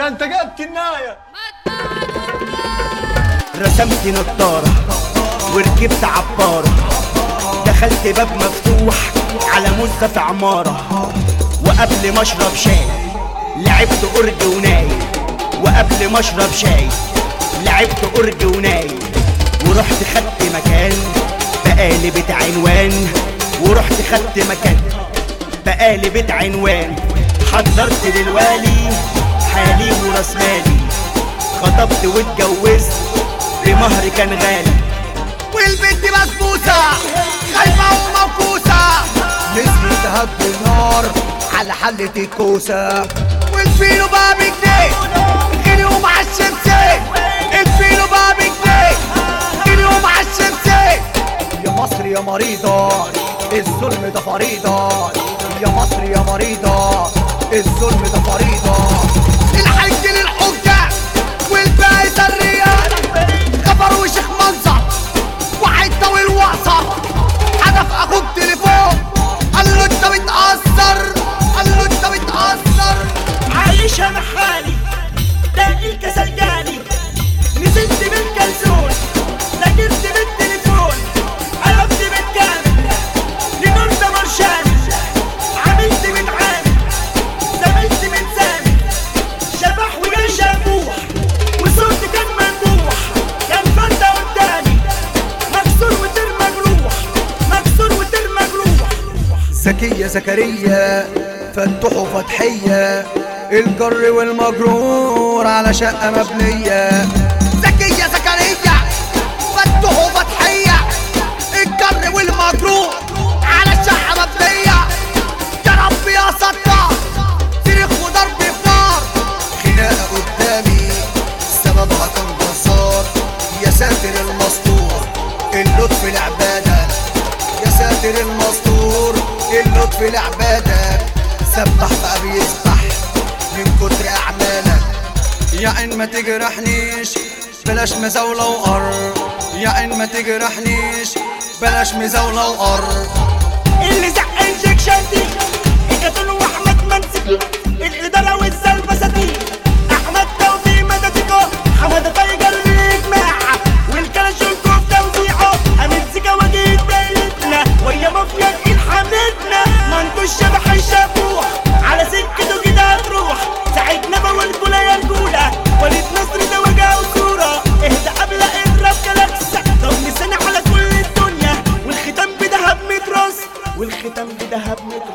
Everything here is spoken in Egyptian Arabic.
ده انت جبت النايه رسمت نضارة وركبت عبارة دخلت باب مفتوح على مزة في عمارة وقبل ما اشرب شاي لعبت أرج وناي وقبل ما اشرب شاي لعبت أرج وناي ورحت خدت مكان بقالي بيت عنوان ورحت خدت مكان بقالي بيت عنوان حضرت للوالي حالي وراس مالي خطبت واتجوزت بمهر كان غالي والبنت مكبوسة خايفة وموكوسة نزلت دهب بالنار على حلة الكوسة والفيلو بقى بجنيه غني ومع الشمسية الفيلو بقى بجنيه غني ومع الشمسية يا مصر يا مريضة الظلم ده فريضة يا مصر يا مريضة الظلم ده فريضة الحج للحجة والباقي سريان خبر وشيخ منظر واحد طويل وقصر هدف اخوك تليفون قال له انت بتأثر قال له انت بتأثر عايش انا حالي ده الكسل جالي نزلت بالكلسون ذاكرت بالتليفون قلبت بالكامل لنور ده مرشاني عملت من عامل زملت من سامي شبح وجاي شافوح وصوتي كان ممدوح كان فردة قدامي مكسور وتر مجروح مكسور وتر مجروح زكية زكريا فتح وفتحية الجر والمجرور على شقة مبنية زكية زكريا فتح وفتحية الجر والمجرور على شقة مبنية يا رب يا ستار صريخ وضرب في نار خناقة قدامي سببها كان جزار يا ساتر المستور اللطف العبادة يا ساتر المستور اللطف العبادة سبح بقى بيسبح من كتر أعمالك يا عين ما تجرحنيش بلاش مزاولة وقر يا عين ما تجرحنيش بلاش مزاولة وقر اللي زق انجكشنتي الكتون واحمد منسي الاداره والزلبساتي احمد توفيق مدتكو حماده تايجر الاجماع والكلاشينكو في توزيعه امين سيكا وجيه دايرتنا ويا مافيا تقيل حملتنا ما انتوش شبح الشافوح على سكته كده هتروح ساعدنا بقولكوا يا رجوله وليد نصر ده وجهه وصوره اهدى قبل اضرب كلاكسه طب لساني على كل الدنيا والختام بدهب مترس والختام بدهب مترس